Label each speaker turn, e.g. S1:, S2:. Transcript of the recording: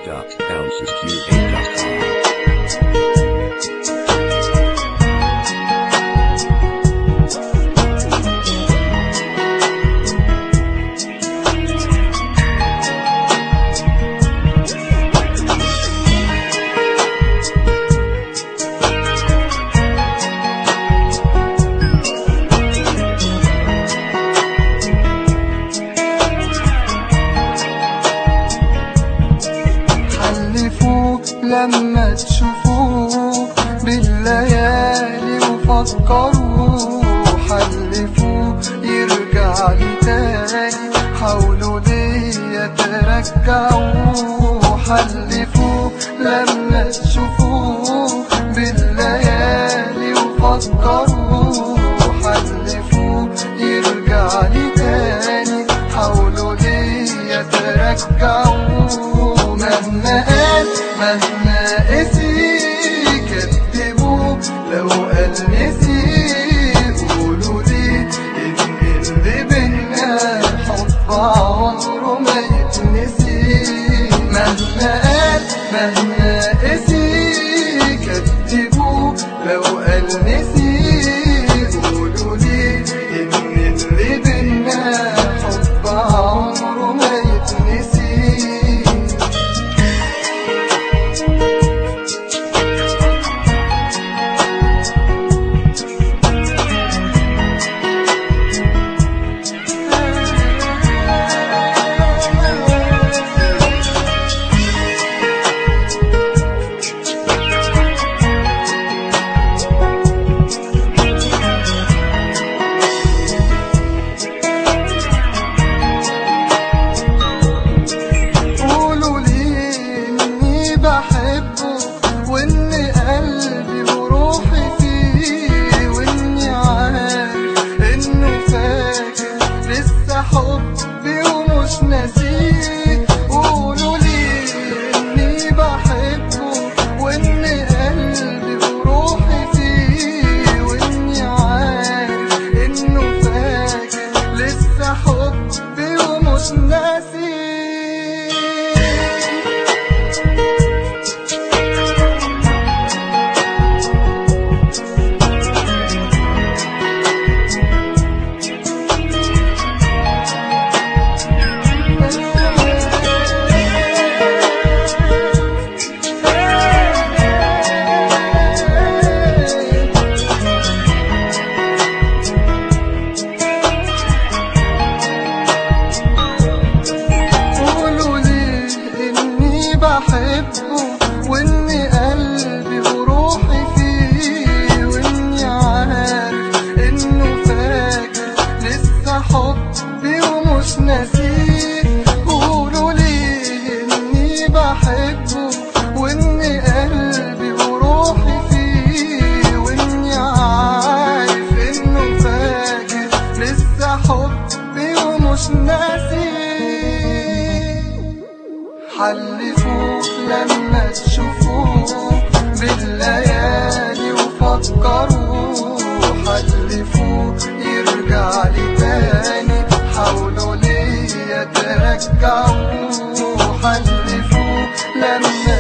S1: www.bouncesqa.com.
S2: حلفوا لما تشوفوه بالليالي وفكروا حلفوا يرجع لي تاني حاولوا ليا ترجعوا حلفوا لما تشوفوه بالليالي وفكروا حلفوا يرجع لي تاني حاولوا ليا ترجعوا مهما قال مهما قسي كذبوا لو قال نسي قولوا لي ان اللي بينا حب عمره ما يتنسي مهما قال مهما قسي كذبوا لو قال نسي قولوا لي ان اللي بينا حب عمره ما يتنسي قولوا لي اني بحبه وان قلبي وروحي فيه واني عارف انه فاكر لسه حبي ومش ناسيه قولوا لي اني بحبه وان قلبي وروحي فيه واني عارف انه فاكر لسه حبي ومش ناسيه قولوا لي اني بحبه واني قلبي وروحي فيه واني عارف انه فاكر لسه حبي ومش ناسيه قولوا لي اني بحبه واني قلبي وروحي فيه واني عارف انه فاكر لسه حبي ومش ناسيه حلفوا لما تشوفوه بالليالي وفكروا حلفوا يرجع لي تاني حاولوا ليا ترجعوا حلفوا لما